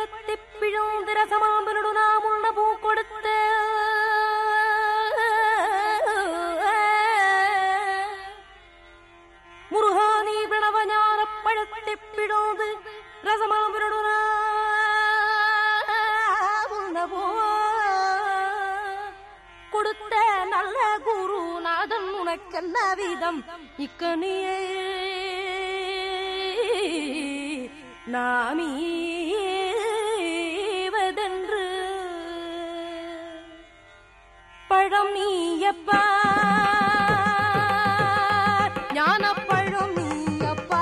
பழத்தி பிழுந்திர சமாம்பனோடு நாம் உண்ண பூ கொடுத்த முருகானி பிரணவ ஞான பழத்தி பிழுந்து ரசமாம்பனோடு நாம் உண்ண பூ கொடுத்த நல்ல குருநாதன் உனக்கென்ன விதம் இக்கனியே நாமீவதென்று பழம் நீயப்பா ஞான பழம் நீயப்பா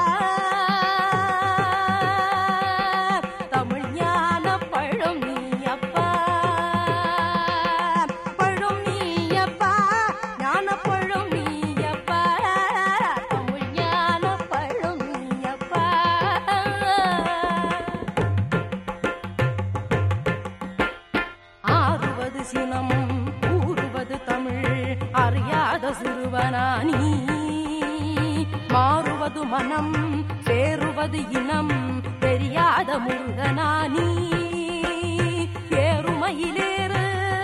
தமிழ் ஞான பழம் நீயப்பா பழம் நீயப்பா ஞான பழம் நீயப்பா தமிழ் ஞான பழம் நீயப்பா ஆறுவது சினம் கூறுவது தமிழ் அறியாத சிறுவனானி மாறுவது மனம் சேருவது இனம் தெரியாத முருகனானி ஏறுமையிலேறு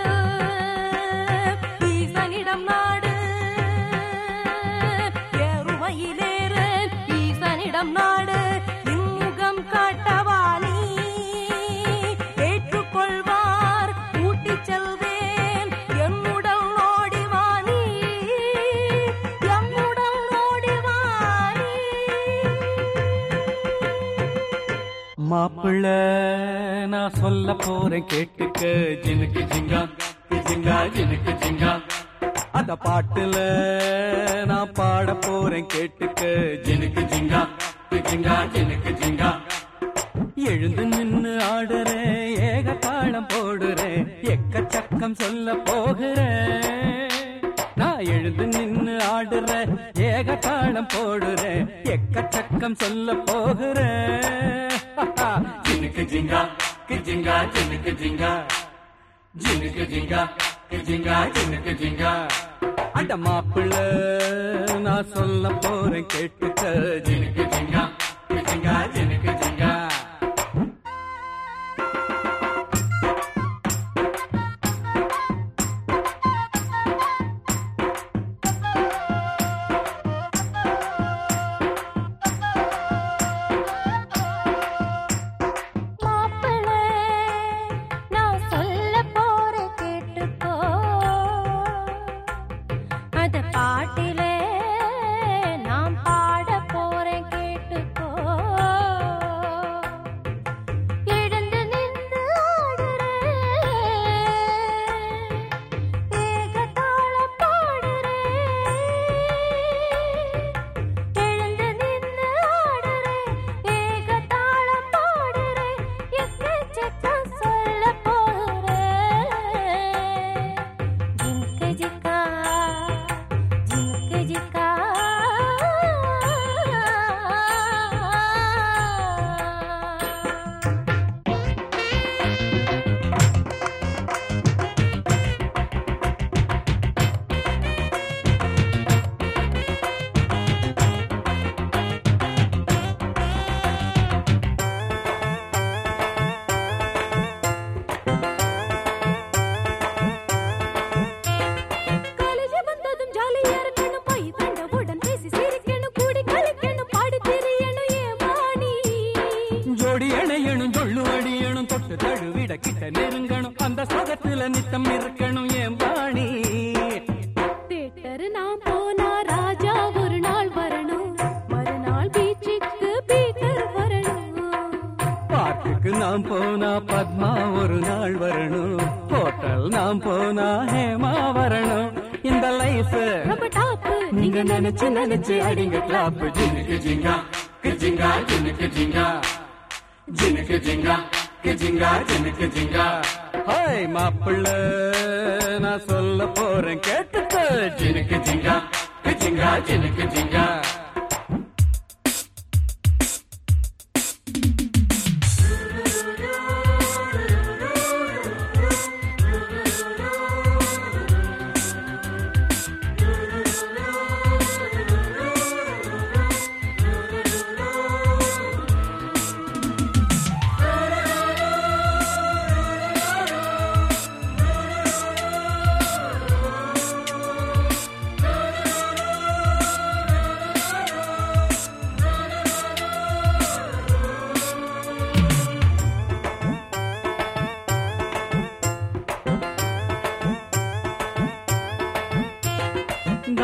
ஈசனிடம் நாடு ஏறுமையிலேறு ஈசனிடம் நாடு இன்முகம் காட்டவானி ஏற்றுக்கொள்வார் ஊட்டிச் செல்வேன் என்னுடல் ஓடிவானி என்னுடல் ஓடிவானி மாப்பிள்ள நான் சொல்ல போறேன் கேட்டுக்க ஜினுக்கு ஜிங்கா ஜிங்கா ஜினுக்கு ஜிங்கா அந்த பாட்டுல நான் பாட போறேன் கேட்டுக்க ஜினுக்கு ஜிங்கா ஜிங்கா ஜினுக்கு ஜிங்கா எழுந்து நின்னு ஆடுறேன் ஏக தாளம் போடுறேன் எக்கச்சக்கம் சொல்ல போகிறேன் நான் எழுந்து நின்னு ஆடுறேன் ஏக தாளம் போடுறேன் எக்கச்சக்கம் சொல்ல போகிறேன் ஜினுக்கு ஜிங்கா கிஜிங்கா ஜினுக்கு ஜிங்கா ஜினுக்கு ஜிங்கா கிஜிங்கா ஜினுக்கு ஜிங்கா அட மாப்பிள்ள நான் சொல்ல போறேன் கேட்டுக்க ஜினுக்கு ஜிங்கா கிஜிங்கா ஜினுக்கு ஜிங்கா மாப்பிள்ளை நான் சொல்ல போறேன் கேட்டுக்கோ அத பாட்டிலே நான் பாட போறேன் கேட்டுக்கோ எழுந்து நின்று ஆடுறேன் ஏகதாளம் பாடுறேன் எழுந்து நின்று ஆடுறேன் ஏகதாளம் பாடுறேன் எக்கச்சக்கம் சொல்ல போறேன் ஜிம்கு ஜிக்கா ஜிம்கு ஜிக்கா காலேஜ் வந்ததும் ஜாலியா இருக்கணும் போய் வந்தவுடன் பேசி சிரிக்கணும் கூடி கலக்கணும் பாடி திரியணும் ஏமானி ஜோடி அணையணும் ஜொள்ளு அடியணும் தொட்டு தழுவிட கிட்ட நெருங்கணும் அந்த சுகத்துல நித்தம் இருக்கணும் என் பாணி தேட்டர் நான் போனா ராஜா ஒரு நாள் வரணும் மறுநாள் பீச்சுக்கு பீக்கர் வரணும் பார்க்குக்கு நாம் போனா பத்மா ஒரு நாள் வரணும் ஹோட்டல் நாம் போனா ஹேமா வரணும் இந்த லைஃப் ரொம்ப டாப்பு நீங்க நினைச்சு நினைச்சு அடிங்க கிளாப் ஜினுக்கு ஜிங்கா கிஜிங்கா ஜினுக்கு ஜிங்கா ஜினுக்கு ஜிங்கா கிஜிங்கா ஜினுக்கு ஜிங்கா ஹாய் மாப்பிள்ள நான் சொல்ல போறேன் கேட்டுக்க ஜினுக்கு ஜிங்கா கிஜிங்கா ஜினுக்கு ஜிங்கா ஆ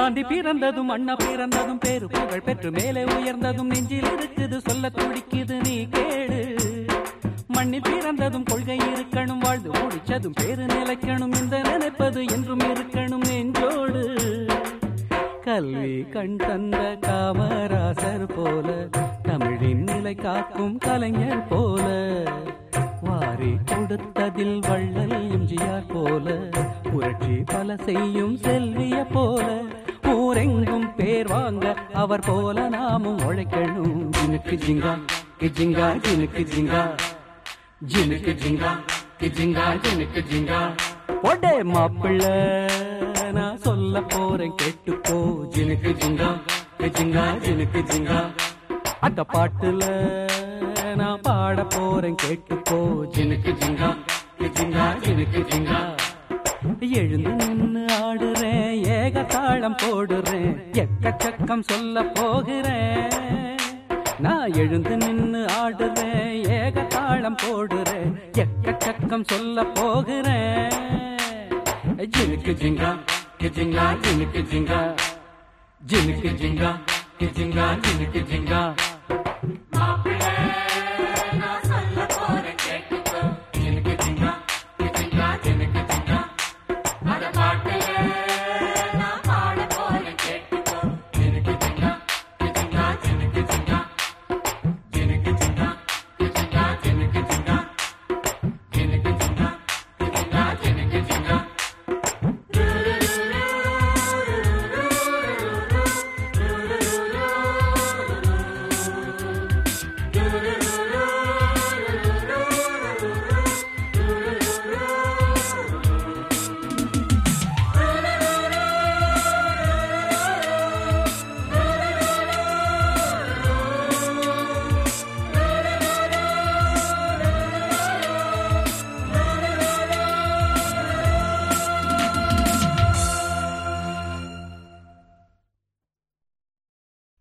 காந்தி பிறந்ததும் அண்ணா பிறந்ததும் பேரு புகழ் பெற்று மேலே உயர்ந்ததும் நெஞ்சில் இருக்குது சொல்ல துடிக்குது நீ கேடு மண்ணில் பிறந்ததும் கொள்கை இருக்கணும் வாழ்ந்து முடிச்சதும் பேரு நிலைக்கணும் இந்த நினைப்பது என்றும் இருக்கணும் நெஞ்சோடு கல்வி கண் தந்த காமராசர் போல தமிழின் நிலை காக்கும் கலைஞர் போல வாரி கொடுத்ததில் வள்ளல் எம்ஜிஆர் போல புரட்சி பல செய்யும் செல்விய போல ஊரெங்கும் பேர் வாங்க அவர் போல நாமும் உழைக்கணும் ஜினுக்கு ஜிங்கா கிஜிங்கா ஜினுக்கு ஜிங்கா ஜினுக்கு ஜிங்கா கிஜிங்கா ஜினுக்கு ஜிங்கா ஒடே மாப்பிள்ள நான் சொல்ல போறேன் கேட்டுக்கோ ஜினுக்கு ஜிங்கா கிஜிங்கா ஜினுக்கு ஜிங்கா அந்த பாட்டுல நான் பாட போறேன் கேட்டுக்கோ ஜினுக்கு ஜிங்கா கிஜிங்கா ஜினுக்கு ஜிங்கா எழுந்து நின்னு ஆடுறேன் ஏக தாளம் போடுறேன் எக்கச்சக்கம் சொல்ல போகிறேன் நான் எழுந்து நின்னு ஆடுறேன் ஏக தாளம் போடுறேன் எக்கச்சக்கம் சொல்ல போகிறேன் ஜினுக்கு ஜிங்கா கிஜிங்கா ஜினுக்கு ஜிங்கா ஜினுக்கு ஜிங்கா கிஜிங்கா ஜினுக்கு ஜிங்கா மாப்பிள்ளை